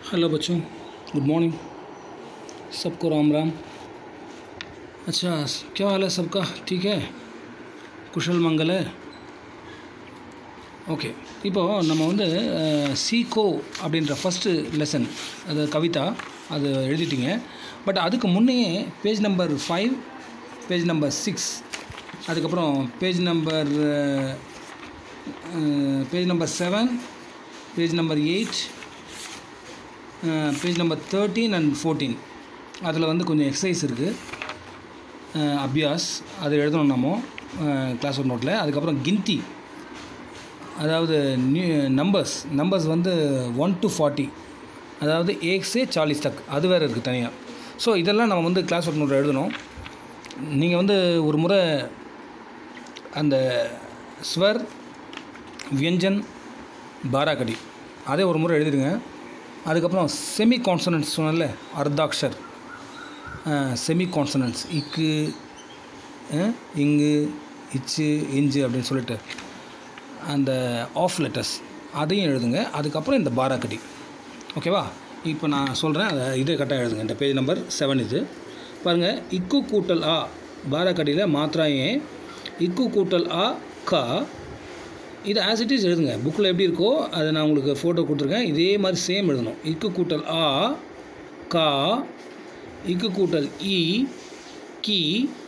hello बच्चों good morning सबको राम राम अच्छा क्या हाल है सबका ठीक है குஷல் மங்கள ஓகே இப்போது நம்ம வந்து சீகோ அப்படின்ற ஃபஸ்ட்டு லெசன் அது கவிதா அது எழுதிட்டீங்க பட் அதுக்கு முன்னையே page number five page number six அதுக்கப்புறம் page number page number seven page number eight page number thirteen and fourteen அதில் வந்து கொஞ்சம் எக்ஸசைஸ் இருக்குது அபியாஸ் அது எழுதணும் நம்ம கிளாஸ் ஒர்க் நோட்டில் அதுக்கப்புறம் கிந்தி அதாவது நியூ நம்பர்ஸ் நம்பர்ஸ் வந்து ஒன் டு ஃபார்ட்டி அதாவது ஏக்ஸே சாலிஸ் தக் அது வேறு இருக்குது தனியாக ஸோ இதெல்லாம் நம்ம வந்து கிளாஸ் ஒர்க் நோட்டில் எழுதணும் நீங்கள் வந்து ஒரு முறை அந்த ஸ்வர் வியஞ்சன் பாராக்கடி அதே ஒரு முறை எழுதிடுங்க அதுக்கப்புறம் செமி கான்சனன்ட்ஸ் சொன்னல அர்த்தாக்ஷர் செமி கான்சனன்ட்ஸ் இக்கு இங்கு இச்சு இஞ்சு அப்படின்னு சொல்லிட்டு அந்த ஆஃப் லெட்டர்ஸ் அதையும் எழுதுங்க அதுக்கப்புறம் இந்த பாராக்கடி ஓகேவா இப்போ நான் சொல்கிறேன் அதை இது கரெக்டாக எழுதுங்க இந்த பேஜ் நம்பர் செவன் இது பாருங்கள் இக்கு கூட்டல் ஆ பாராக்கடியில் மாத்திராயே இக்கு கூட்டல் ஆ கா இது ஆஸ் இட் இஸ் எழுதுங்க புக்கில் எப்படி இருக்கோ அதை நான் உங்களுக்கு ஃபோட்டோ கொடுத்துருக்கேன் இதே மாதிரி சேம் எழுதணும் இக்கு கூட்டல் ஆ கா இக்கு கூட்டல் இ கி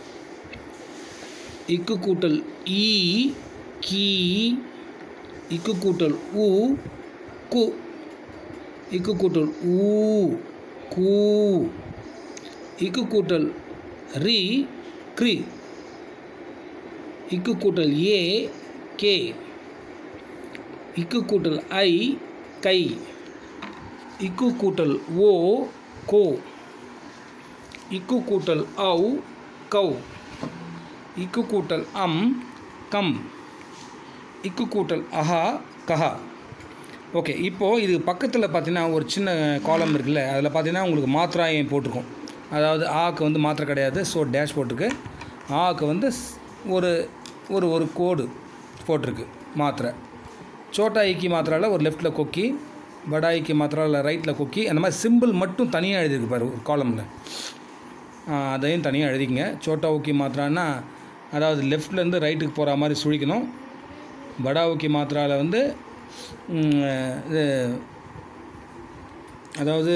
இக்கு கூட்டல் ஈ கீ இக்கு கூட்டல் உ கு இக்கு கூட்டல் ஊ கூ இக்கு கூட்டல் ரி க்ரி இக்கு கூட்டல் ஏ கே இக்கு கூட்டல் ஐ கை இக்கு கூட்டல் ஓ கோ இக்கு கூட்டல் ஔ கௌ இக்கு கூட்டல் அம் கம் இக்கு கூட்டல் அஹா கஹா ஓகே இப்போது இது பக்கத்தில் பார்த்தீங்கன்னா ஒரு சின்ன காலம் இருக்குல்ல அதில் பார்த்தீங்கன்னா உங்களுக்கு மாத்திராயம் போட்டிருக்கும் அதாவது ஆக்கு வந்து மாத்திரை கிடையாது ஸோ டேஷ் போட்டிருக்கு ஆக்கு வந்து ஒரு ஒரு ஒரு கோடு போட்டிருக்கு மாத்திரை சோட்டா இக்கி மாத்திராவில் ஒரு லெஃப்ட்டில் கொக்கி படா இக்கி மாத்திராவில் ரைட்டில் கொக்கி அந்த மாதிரி சிம்பிள் மட்டும் தனியாக எழுதியிருக்கு பாரு ஒரு காலமில் அதையும் தனியாக எழுதிக்கங்க சோட்டா ஊக்கி மாத்திரான்னா அதாவது லெஃப்ட்லேருந்து ரைட்டுக்கு போகிற மாதிரி சுழிக்கணும் படா ஊக்கி மாத்திராவில் வந்து இது அதாவது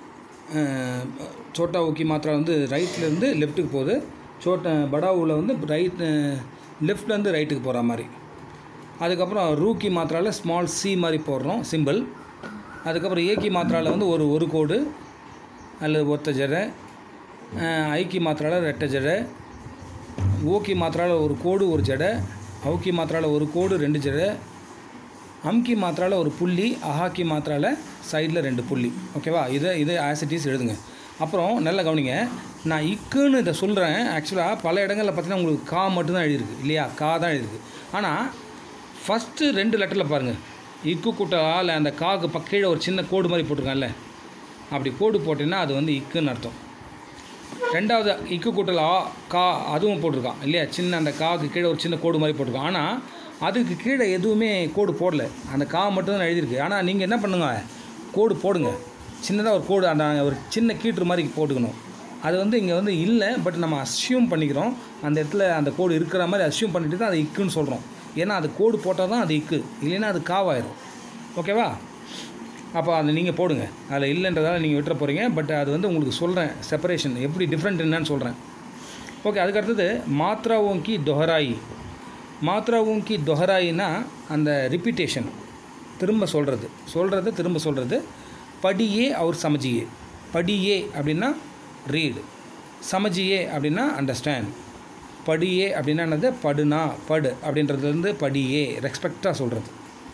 சோட்டா ஊக்கி மாத்திரா வந்து ரைட்லேருந்து லெஃப்ட்டுக்கு போகுது சோட்டா படாவில் வந்து ரைட் லெஃப்ட்லேருந்து ரைட்டுக்கு போகிற மாதிரி அதுக்கப்புறம் ரூக்கி மாத்திராவில் ஸ்மால் சி மாதிரி போடுறோம் சிம்பிள் அதுக்கப்புறம் ஏக்கி மாத்திராவில் வந்து ஒரு ஒரு கோடு அல்லது ஒத்த ஜடை ஐக்கி மாத்திராவில் ரெட்டை ஜடை ஓக்கி மாத்திராவில் ஒரு கோடு ஒரு ஜடை அவுக்கி மாத்திராவில் ஒரு கோடு ரெண்டு ஜடை அம்கி மாத்திராவில் ஒரு புள்ளி அஹாக்கி மாத்திராவில் சைடில் ரெண்டு புள்ளி ஓகேவா இதை இதை ஆசிட்டிஸ் எழுதுங்க அப்புறம் நல்லா கவனிங்க நான் இக்குன்னு இதை சொல்கிறேன் ஆக்சுவலாக பல இடங்களில் பார்த்தீங்கன்னா உங்களுக்கு கா மட்டும்தான் எழுதியிருக்கு இல்லையா கா தான் எழுதிருக்கு ஆனால் ஃபஸ்ட்டு ரெண்டு லெட்டரில் பாருங்கள் இக்கு கூட்டால் அந்த காக்கு ப கீழே ஒரு சின்ன கோடு மாதிரி போட்டிருக்கான்ல அப்படி கோடு போட்டிங்கன்னா அது வந்து இக்குன்னு அர்த்தம் ரெண்டாவது இக்கு கூட்டல் ஆ கா அதுவும் போட்டிருக்கான் இல்லையா சின்ன அந்த காக்கு கீழே ஒரு சின்ன கோடு மாதிரி போட்டிருக்கான் ஆனால் அதுக்கு கீழே எதுவுமே கோடு போடல அந்த கா மட்டும் தான் எழுதியிருக்கு ஆனால் நீங்கள் என்ன பண்ணுங்க கோடு போடுங்க சின்னதாக ஒரு கோடு அந்த ஒரு சின்ன கீற்று மாதிரி போட்டுக்கணும் அது வந்து இங்கே வந்து இல்லை பட் நம்ம அஸ்யூம் பண்ணிக்கிறோம் அந்த இடத்துல அந்த கோடு இருக்கிற மாதிரி அஸ்யூம் பண்ணிட்டு தான் அது இக்குன்னு சொல்கிறோம் ஏன்னா அது கோடு போட்டால் தான் அது இக்கு இல்லைன்னா அது காவாயிரும் ஓகேவா அப்போ அதை நீங்கள் போடுங்க அதில் இல்லைன்றதால நீங்கள் விட்டுற போகிறீங்க பட் அது வந்து உங்களுக்கு சொல்கிறேன் செப்பரேஷன் எப்படி டிஃப்ரெண்ட் என்னன்னு சொல்கிறேன் ஓகே அதுக்கு அடுத்தது மாத்ராவோங்கி டொஹராயி மாத்ராவோங்கி டொஹராயினா அந்த ரிப்பீட்டேஷன் திரும்ப சொல்கிறது சொல்கிறது திரும்ப சொல்கிறது படியே அவர் சமஜியே படியே அப்படின்னா ரீடு சமஜியே அப்படின்னா அண்டர்ஸ்டாண்ட் படியே அப்படின்னா என்னது படுனா படு அப்படின்றதுலேருந்து படியே ரெஸ்பெக்டாக சொல்கிறது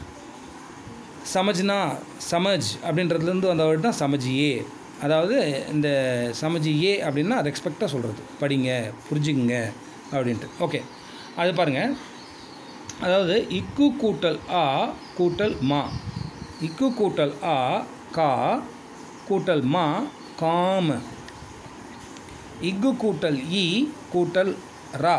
சமஜ்னா சமஜ் அப்படின்றதுலேருந்து வந்த வேர்டு தான் சமஜியே அதாவது இந்த சமஜியே அப்படின்னா ரெஸ்பெக்டாக சொல்கிறது படிங்க புரிஞ்சுக்குங்க அப்படின்ட்டு ஓகே அது பாருங்கள் அதாவது இக்கு கூட்டல் ஆ கூட்டல் மா இக்கு கூட்டல் ஆ கா கூட்டல் மா காம் இக்கு கூட்டல் இ கூட்டல் ரா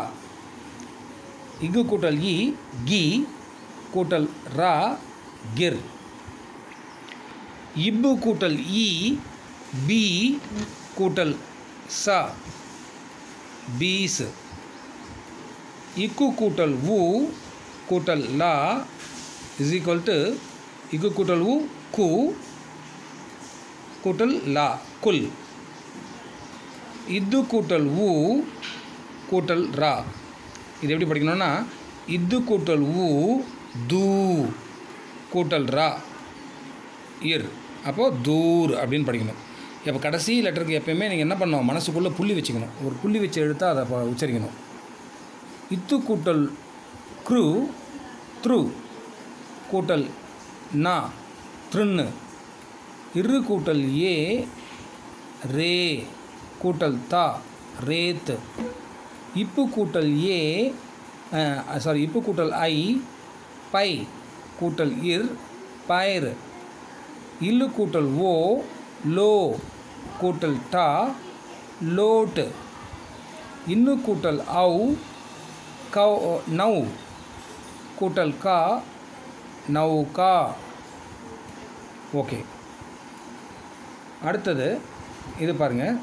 இக்கு கூட்டல் இ கி கூட்டல் ரா கிர் இப்பு கூட்டல் இ பி கூட்டல் ச பீஸ் இக்கு கூட்டல் உ கூட்டல் லா இஸ் ஈக்குவல் டு இக்கு கூட்டல் உ கு கூட்டல் லா குல் இத்து கூட்டல் உ கூட்டல் ரா இது எப்படி படிக்கணும்னா இத்து கூட்டல் உ தூ கூட்டல் ரா இர் அப்போது தூர் அப்படின்னு படிக்கணும் இப்போ கடைசி லெட்டருக்கு எப்பயுமே நீங்கள் என்ன பண்ணணும் மனசுக்குள்ளே புள்ளி வச்சுக்கணும் ஒரு புள்ளி வச்சு எடுத்தால் அதை ப- உச்சரிக்கணும் இத்து கூட்டல் க்ரு த்ரு கூட்டல் நா த்ருன்னு இரு கூட்டல் ஏ ரே கூட்டல் தா ரேத் இப்பு கூட்டல் ஏ சாரி இப்பு கூட்டல் ஐ பை கூட்டல் இர் பயிர் இல்லு கூட்டல் ஓ லோ கூட்டல் டா லோட் இன்னு கூட்டல் ஔ கவ் நவ் கூட்டல் கா நௌகா ஓகே அடுத்தது இது பாருங்கள்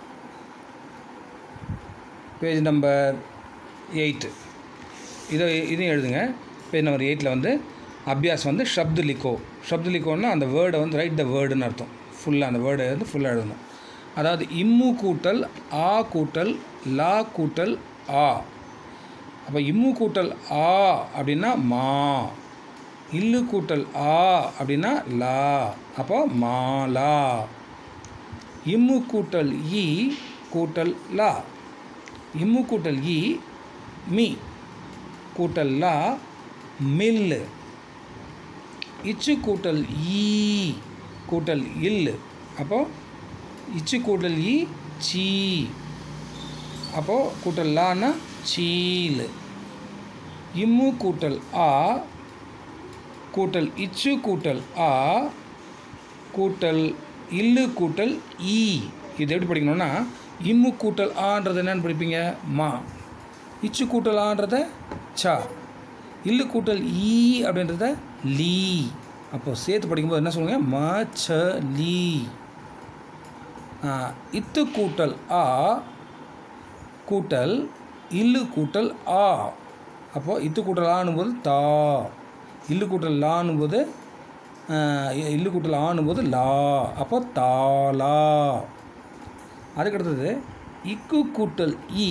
பேஜ் நம்பர் எயிட்டு இதை இதையும் எழுதுங்க பேஜ் நம்பர் எயிட்டில் வந்து அபியாஸ் வந்து ஷப்து லிக்கோ ஷப்து லிக்கோன்னா அந்த வேர்டை வந்து ரைட் த வேர்டுன்னு அர்த்தம் ஃபுல்லாக அந்த வேர்டை வந்து ஃபுல்லாக எழுதணும் அதாவது இம்மு கூட்டல் ஆ கூட்டல் லா கூட்டல் ஆ அப்போ இம்மு கூட்டல் ஆ அப்படின்னா மா இல்லு கூட்டல் ஆ அப்படின்னா லா அப்போ மாலா இம்மு கூட்டல் இ கூட்டல் லா இம்மு கூட்டல் இ மீ கூட்டல் லா மில் இச்சு கூட்டல் ஈ கூட்டல் இல் அப்போ இச்சு கூட்டல் இ சீ அப்போ கூட்டல் லான்னா சீல் இம்மு கூட்டல் ஆ கூட்டல் இச்சு கூட்டல் ஆ கூட்டல் இல்லு கூட்டல் ஈ இது எப்படி படிக்கணும்னா இம்மு கூட்டல் ஆன்றது என்னன்னு படிப்பீங்க மா இச்சு கூட்டல் ஆன்றத சா இல்லு கூட்டல் ஈ அப்படின்றத லீ அப்போ சேர்த்து படிக்கும்போது என்ன சொல்லுங்க ம ச லீ ஆ, இத்து கூட்டல் ஆ கூட்டல் இல்லு கூட்டல் ஆ அப்போ இத்து கூட்டல் ஆனும்போது தா இல்லு கூட்டல் லானும்போது ஆ, இல்லு கூட்டல் ஆனும்போது லா அப்போ தாலா அதுக்கடுத்தது இக்கு கூட்டல் இ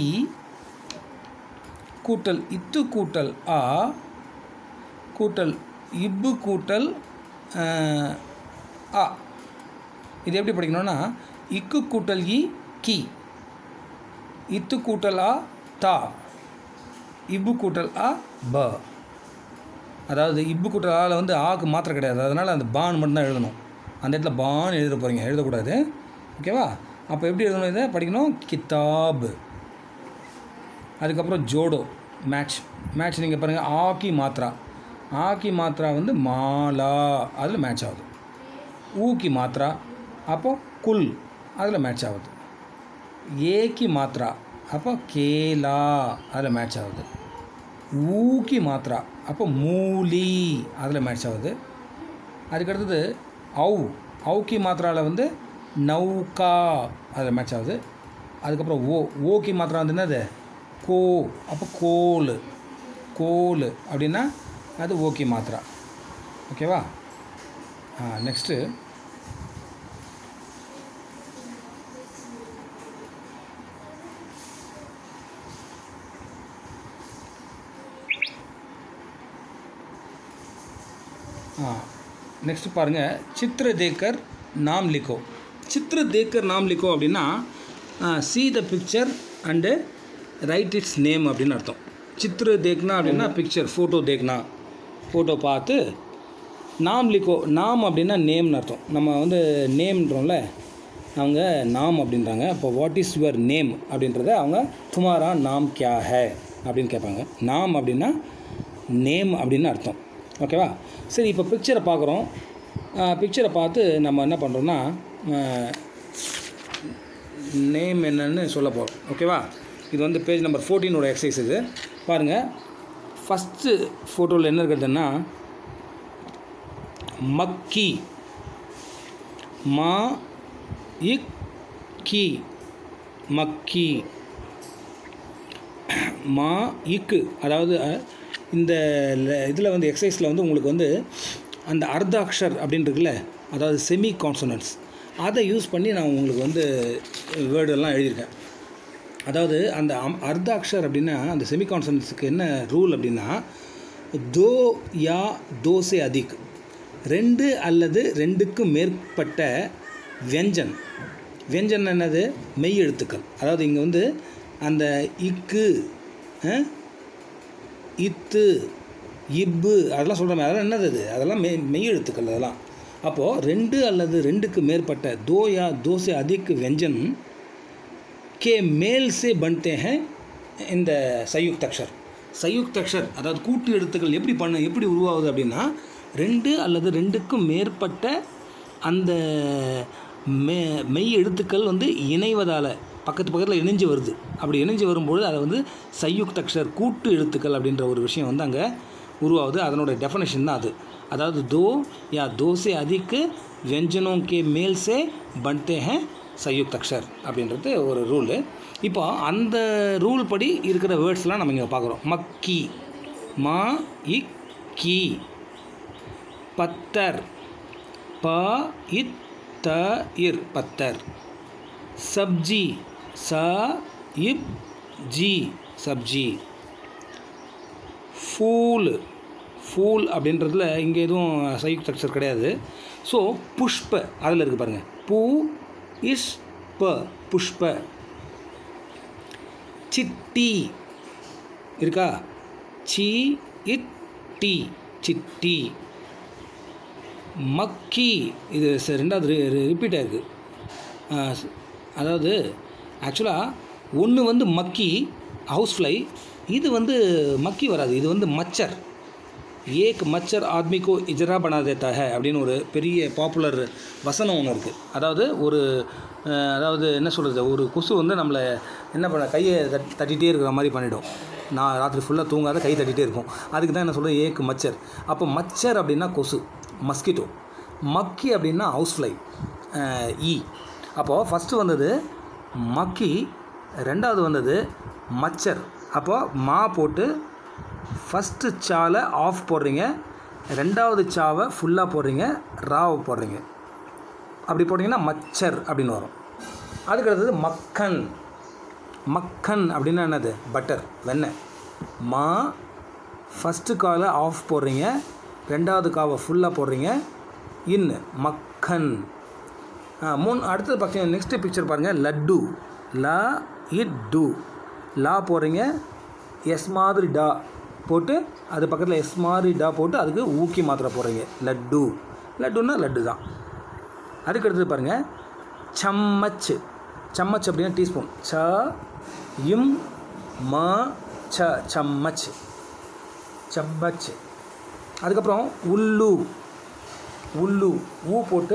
கூட்டல் இத்து கூட்டல் ஆ கூட்டல் இப்பு கூட்டல் ஆ, ஆ இது எப்படி படிக்கணும்னா இக்கு கூட்டல் இ கி இத்து கூட்டல் ஆ தா இப்பு கூட்டல் ஆ ப அதாவது இப்பு கூட்டல் ஆல வந்து ஆக்கு மாத்திரை கிடையாது அதனால் அந்த பான் மட்டும்தான் எழுதணும் அந்த இடத்துல பான் எழுத போகிறீங்க எழுதக்கூடாது ஓகேவா அப்போ எப்படி எழுதணும் இதை படிக்கணும் கித்தாப் அதுக்கப்புறம் ஜோடோ மேட்ச் மேட்ச் நீங்கள் பாருங்கள் ஆக்கி மாத்ரா ஆக்கி மாத்ரா வந்து மாலா அதில் மேட்ச் ஆகுது ஊக்கி மாத்ரா அப்போ குல் அதில் மேட்ச் ஆகுது ஏக்கி மாத்ரா அப்போ கேலா அதில் மேட்ச் ஆகுது ஊக்கி மாத்ரா அப்போ மூலி அதில் மேட்ச் ஆகுது அதுக்கடுத்தது ஔ ஔக்கி மாத்திராவில் வந்து நௌகா அதில் மேட்ச் ஆகுது அதுக்கப்புறம் ஓ ஓக்கி மாத்திரா வந்து என்னது கோ அப்போ கோல் கோல் அப்படின்னா அது ஓகே மாத்திரா ஓகேவா ஆ நெக்ஸ்ட்டு ஆ நெக்ஸ்ட் பாருங்கள் சித்திர தேக்கர் நாம் லிக்கோ சித்திர தேக்கர் நாம் லிக்கோ அப்படின்னா see the picture and write its name அப்படின்னு அர்த்தம் சித்திர தேக்னா அப்படின்னா பிக்சர் ஃபோட்டோ தேக்னா ஃபோட்டோ பார்த்து நாம் லிக்கோ நாம் அப்படின்னா நேம்னு அர்த்தம் நம்ம வந்து நேம்ன்றோம்ல அவங்க நாம் அப்படின்றாங்க இப்போ வாட் இஸ் யுவர் நேம் அப்படின்றத அவங்க துமாரா நாம் கியா ஹே அப்படின்னு கேட்பாங்க நாம் அப்படின்னா நேம் அப்படின்னு அர்த்தம் ஓகேவா சரி இப்போ பிக்சரை பார்க்குறோம் பிக்சரை பார்த்து நம்ம என்ன பண்ணுறோம்னா நேம் என்னன்னு சொல்ல போகிறோம் ஓகேவா இது வந்து பேஜ் நம்பர் ஃபோர்டீனோட எக்ஸசைஸ் இது பாருங்கள் ஃபஸ்ட்டு ஃபோட்டோவில் என்ன இருக்கிறதுன்னா மக்கி மா இக் கி மக்கி மா இக்கு அதாவது அஹ், இந்த இதில் வந்து எக்ஸசைஸில் வந்து உங்களுக்கு வந்து அந்த அர்த்தாக்ஷர் அப்படின்னு இருக்குல்ல அதாவது செமி கான்சனன்ட்ஸ் அதை யூஸ் பண்ணி நான் உங்களுக்கு வந்து வேர்டெல்லாம் எழுதியிருக்கேன் அதாவது அந்த அம்- அர்த்தாக்ஷர் அப்படின்னா அந்த செமி கான்சனன்ட்ஸுக்கு என்ன ரூல் அப்படின்னா தோ யா தோசை அதிக் ரெண்டு அல்லது ரெண்டுக்கும் மேற்பட்ட வியஞ்சன் வியஞ்சன் என்னது மெய் எழுத்துக்கள் அதாவது இங்கே வந்து அந்த இக்கு அஹ், இத்து இப்பு அதெல்லாம் சொல்கிறோமே அதெல்லாம் என்னது அது அதெல்லாம் மெய் மெய் எழுத்துக்கள் அதெல்லாம் அப்போது ரெண்டு அல்லது ரெண்டுக்கு மேற்பட்ட दो या दो से अधिक व्यंजन के मेल से बनते हैं இந்த சயுக்த அக்ஷர் சயுக்த அக்ஷர் அதாவது கூட்டு எழுத்துக்கள் எப்படி பண்ண எப்படி உருவாகுது அப்படின்னா ரெண்டு அல்லது ரெண்டுக்கும் மேற்பட்ட அந்த மெ மெய் எழுத்துக்கள் வந்து இணைவதால் பக்கத்து பக்கத்தில் இணைஞ்சு வருது அப்படி இணைஞ்சு வரும்போது அதை வந்து சயுக்த அக்ஷர் கூட்டு எழுத்துக்கள் அப்படின்ற ஒரு விஷயம் வந்து அங்கே உருவாகுது அதனோட டெஃபனேஷன் தான் அது அதாவது दो या दो से अधिक व्यंजनों के मेल से बनते हैं சயுக்த அக்ஷர் அப்படின்றது ஒரு ரூலு இப்போ அந்த ரூல் படி இருக்கிற வேர்ட்ஸ்லாம் நம்ம இங்கே பார்க்குறோம் மக்கி மா இக் கி பத்தர் ப இத் த இர் பத்தர் சப்ஜி ச இப் ஜி சப்ஜி ஃபூல் ஃபூல் அப்படின்றதுல இங்கே எதுவும் சயுக்த அக்ஷர் கிடையாது ஸோ புஷ்ப அதில் இருக்குது பாருங்கள் பூ இஸ் ப புஷ்ப சிட்டி இருக்கா சி இட் டி சிட்டி மக்கி இது ச- ரெண்டாவது ரிப்பீட் ஆயிருக்கு ஆ, ஸ்- அதாவது ஆக்சுவலாக ஒன்று வந்து மக்கி ஹவுஸ் ஃப்ளை இது வந்து மக்கி வராது இது வந்து மச்சர் ஏக் மச்சர் ஆத்மிக்கோ இஜரா பனா தேத்தா ஹை அப்படின்னு ஒரு பெரிய பாப்புலர் வசனம் ஒன்று இருக்குது அதாவது ஒரு அஹ், அதாவது என்ன சொல்கிறது ஒரு கொசு வந்து நம்மளை என்ன பண்ண கையை தட் தட்டிகிட்டே இருக்கிற மாதிரி பண்ணிடும் நான் ராத்திரி ஃபுல்லாக தூங்காத கை தட்டிகிட்டே இருக்கும் அதுக்கு தான் என்ன சொல்கிறது ஏக்கு மச்சர் அப்போ மச்சர் அப்படின்னா கொசு மஸ்கிட்டோ மக்கி அப்படின்னா ஹவுஸ் ஃப்ளை ஈ அப்போது ஃபஸ்ட்டு வந்தது மக்கி ரெண்டாவது வந்தது மச்சர் அப்போது மா போட்டு ஃபஸ்ட்டு சாலை ஆஃப் போடுறீங்க ரெண்டாவது சாவை ஃபுல்லாக போடுறீங்க ராவை போடுறீங்க அப்படி போட்டிங்கன்னா மச்சர் அப்படின்னு வரும் அதுக்கு அடுத்தது மக்கன் மக்கன் அப்படின்னா என்னது பட்டர் வெண்ணெய் மா ஃபஸ்ட்டு காலை ஆஃப் போடுறீங்க ரெண்டாவது காவை ஃபுல்லாக போடுறீங்க இன் மக்கன் ஆ, மூணு அடுத்தது பார்த்தீங்கன்னா நெக்ஸ்ட் பிக்சர் பாருங்கள் லட்டு லா இட் டு லா போடுறீங்க எஸ் மாதிரி டா போட்டு அது பக்கத்தில் எஸ் மாதிரி டா போட்டு அதுக்கு ஊக்கி மாத்திரை போடுறீங்க லட்டு லட்டுன்னா லட்டு தான் அதுக்கு அடுத்தது பாருங்கள் சம்மச் சம்மச் அப்படின்னா டீஸ்பூன் ச இம் ம ச சம்மச் சம்மச் அதுக்கப்புறம் உள்ளு உள்ளு ஊ போட்டு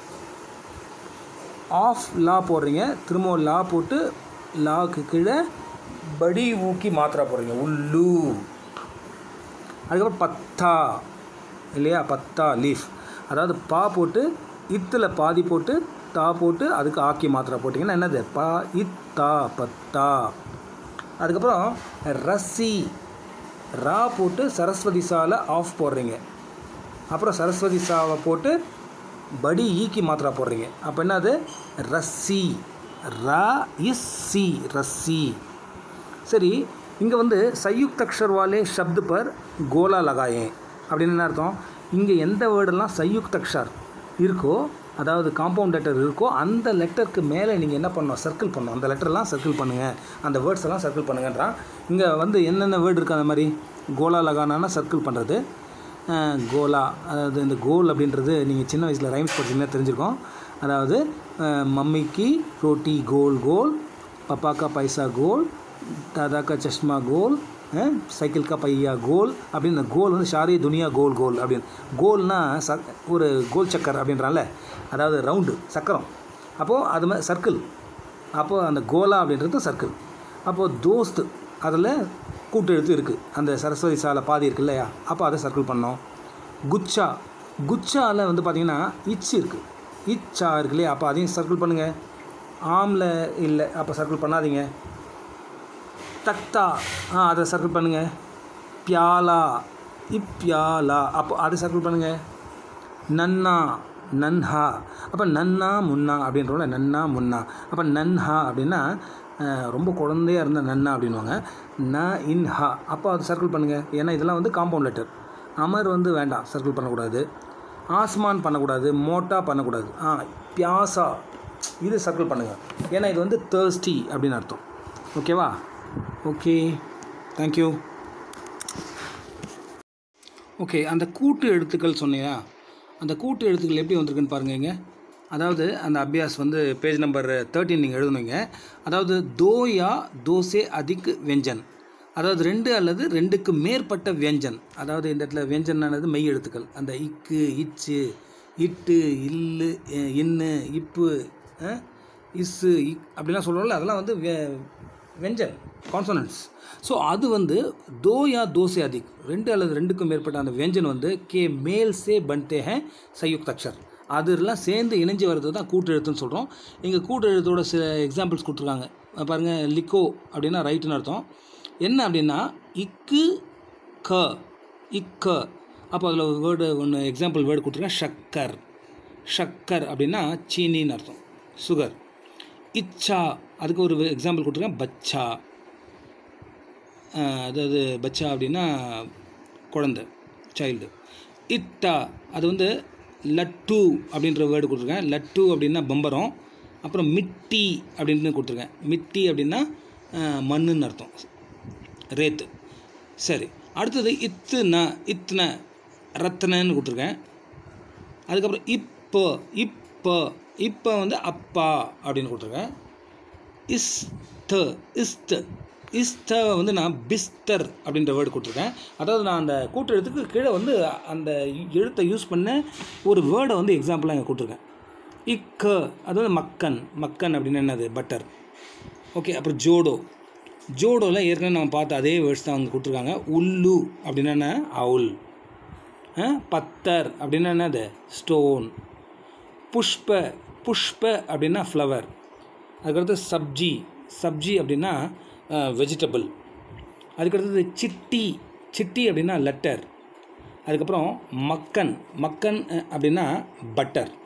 ஆஃப் லா போடுறீங்க திரும்ப லா போட்டு லாக்கு கீழே படி ஊக்கி மாத்திரா போடுறீங்க உள்ளு அதுக்கப்புறம் பத்தா இல்லையா பத்தா லீஃப் அதாவது பா போட்டு இத்தில் பாதி போட்டு தா போட்டு அதுக்கு ஆக்கி மாத்திரை போட்டிங்கன்னா என்னது பா இத்தா பத்தா அதுக்கப்புறம் ரசி ரா போட்டு சரஸ்வதி சாலை ஆஃப் போடுறீங்க அப்புறம் சரஸ்வதி சாவை போட்டு படி ஈக்கி மாத்திரா போடுறீங்க அப்போ என்னது ரஸ்ஸி ரா இஸ் சி ரஸ்ஸி சரி இங்கே வந்து சயுக்த அக்ஷர் வாலே शब्द पर கோலா லகாயே அப்படின்னு என்ன அர்த்தம் இங்கே எந்த வேர்டெல்லாம் சயுக்த அக்ஷர் இருக்கோ அதாவது காம்பவுண்ட் லெட்டர் இருக்கோ அந்த லெட்டருக்கு மேலே நீங்கள் என்ன பண்ணணும் சர்க்கிள் பண்ணணும் அந்த லெட்டர்லாம் சர்க்கிள் பண்ணுங்கள் அந்த வேர்ட்ஸ் எல்லாம் சர்க்கிள் பண்ணுங்கன்றான் இங்கே வந்து என்னென்ன வேர்டு இருக்குது அந்த மாதிரி கோலா லகானா சர்க்கிள் பண்ணுறது அஹ், கோலா அதாவது இந்த கோல் அப்படின்றது நீங்கள் சின்ன வயசில் ரைம்ஸ் படிச்சீங்கன்னா தெரிஞ்சிருக்கோம் அதாவது அஹ், மம்மிக்கு ரோட்டி கோல் கோல் पप्पा का पैसा गोल दादा का चश्मा गोल हैं சைக்கிள் கா பையா கோல் அப்படின்னு கோல் வந்து ஷாரி துனியா கோல் கோல் அப்படின்னு கோல்னா ச ஒரு கோல் சக்கர் அப்படின்றான்ல அதாவது ரவுண்டு சக்கரம் அப்போது அது மாதிரி சர்க்கிள் அப்போது அந்த கோலா அப்படின்றது சர்க்கிள் அப்போது தோஸ்த் அதில் கூட்டு எழுத்து இருக்குது அந்த சரஸ்வதி சாலை பாதி இருக்கு இல்லையா அப்போ அதை சர்க்கிள் பண்ணோம் குச்சா குச்சாவில் வந்து பார்த்திங்கன்னா இச் இருக்குது இச்சா இருக்கு இல்லையா அப்போ அதையும் சர்க்கிள் பண்ணுங்கள் ஆமில் இல்லை அப்போ சர்க்கிள் பண்ணாதீங்க தக்தா ஆ அதை சர்க்கிள் பண்ணுங்கள் பியாலா இப்யாலா அப்போ அதை சர்க்கிள் பண்ணுங்கள் நன்னா நன்ஹா அப்போ நன்னா முன்னா அப்படின்றோம்ல நன்னா முன்னா அப்போ நன்ஹா அப்படின்னா அஹ், ரொம்ப குழந்தையா இருந்த நன்னா அப்படின்வாங்க ந இன்ஹா அப்போ அது சர்க்கிள் பண்ணுங்கள் ஏன்னா இதெல்லாம் வந்து காம்பவுண்ட் லெட்டர் அமர் வந்து வேண்டாம் சர்க்கிள் பண்ணக்கூடாது ஆஸ்மான் பண்ணக்கூடாது மோட்டா பண்ணக்கூடாது ஆ பியாசா இது சர்க்கிள் பண்ணுங்கள் ஏன்னா இது வந்து தேர்ஸ்டி அப்படின்னு அர்த்தம் ஓகேவா ஓகே தேங்க்யூ ஓகே அந்த கூட்டு எழுத்துக்கள் சொன்னியா அந்த கூட்டு எழுத்துக்கள் எப்படி வந்திருக்குன்னு பாருங்க இங்க அதாவது அந்த அபியாஸ் வந்து பேஜ் நம்பர் தேர்ட்டின் நீங்கள் எழுதணுங்க அதாவது தோயா தோசே அதிக் வெஞ்சன் அதாவது ரெண்டு அல்லது ரெண்டுக்கு மேற்பட்ட வியஞ்சன் அதாவது இந்த இடத்துல வியஞ்சனானது மெய் எழுத்துக்கள் அந்த இக்கு இச்சு இட்டு இல்லு அஹ், இன்னு இப்பு அஹ், இஸ்ஸு இக் அப்படிலாம் சொல்கிறோம்ல அதெல்லாம் வந்து வே- வெஞ்சன் கான்சனன்ட்ஸ் ஸோ அது வந்து தோ யா தோசை அதிக் ரெண்டு அல்லது ரெண்டுக்கும் மேற்பட்ட அந்த வியஞ்சன் வந்து கே மேல் சே பன்தே ஹே சயுக்த் அக்ஷர் அதெல்லாம் சேர்ந்து இணைஞ்சு வர்றது தான் கூட்டு எழுத்துன்னு சொல்கிறோம் இங்கே கூட்டு எழுத்தோட சில எக்ஸாம்பிள்ஸ் கொடுத்துருக்காங்க அஹ் பாருங்க லிக்கோ அப்படின்னா ரைட்டுன்னு அர்த்தம் என்ன அப்படின்னா இக்கு க இக்க அப்போ அதில் வேர்டு ஒன்று எக்ஸாம்பிள் வேர்டு கொடுத்துருக்கேன் ஷக்கர் ஷக்கர் அப்படின்னா சீனின்னு அர்த்தம் சுகர் இச்சா அதுக்கு ஒரு எக்ஸாம்பிள் கொடுத்துருக்கேன் பச்சா அஹ் அதாவது பச்சா அப்படின்னா குழந்தை சைல்டு இட்டா அது வந்து லட்டு அப்படின்ற வேர்டு கொடுத்துருக்கேன் லட்டு அப்படின்னா பம்பரம் அப்புறம் மிட்டி அப்படின்னு கொடுத்துருக்கேன் மிட்டி அப்படின்னா அஹ், மண்ணுன்னு அர்த்தம் ரேத்து சரி அடுத்தது இத்துன இத்துன ரத்னன்னு கொடுத்துருக்கேன் அதுக்கப்புறம் இப்போ இப்போ இப்போ வந்து அப்பா அப்படின்னு கொடுத்துருக்கேன் இஸ்த இஸ்த இஸ்த வந்து நான் பிஸ்தர் அப்படின்ற வேர்டு கொடுத்துருக்கேன் அதாவது நான் அந்த கூட்டு எழுத்துக்கு கீழே வந்து அந்த எழுத்தை யூஸ் பண்ண ஒரு வேர்டை வந்து எக்ஸாம்பிளாக இங்கே கொடுத்துருக்கேன் இக்க அது வந்து மக்கன் மக்கன் அப்படின்னு என்னது பட்டர் ஓகே அப்புறம் ஜோடோ ஜோடோவில் ஏற்கனவே நம்ம பார்த்த அதே வேர்ட்ஸ் தான் வந்து கொடுத்துருக்காங்க உள்ளு அப்படின்னா என்ன அவுல் ஆ, பத்தர் அப்படின்னா என்னது ஸ்டோன் புஷ்ப புஷ்ப அப்படின்னா ஃப்ளவர் அதுக்கடுத்து சப்ஜி சப்ஜி அப்படின்னா வெஜிடபிள் அதுக்கடுத்தது சிட்டி சிட்டி அப்படின்னா லெட்டர் அதுக்கப்புறம் மக்கன் மக்கன் அஹ், அப்படின்னா பட்டர்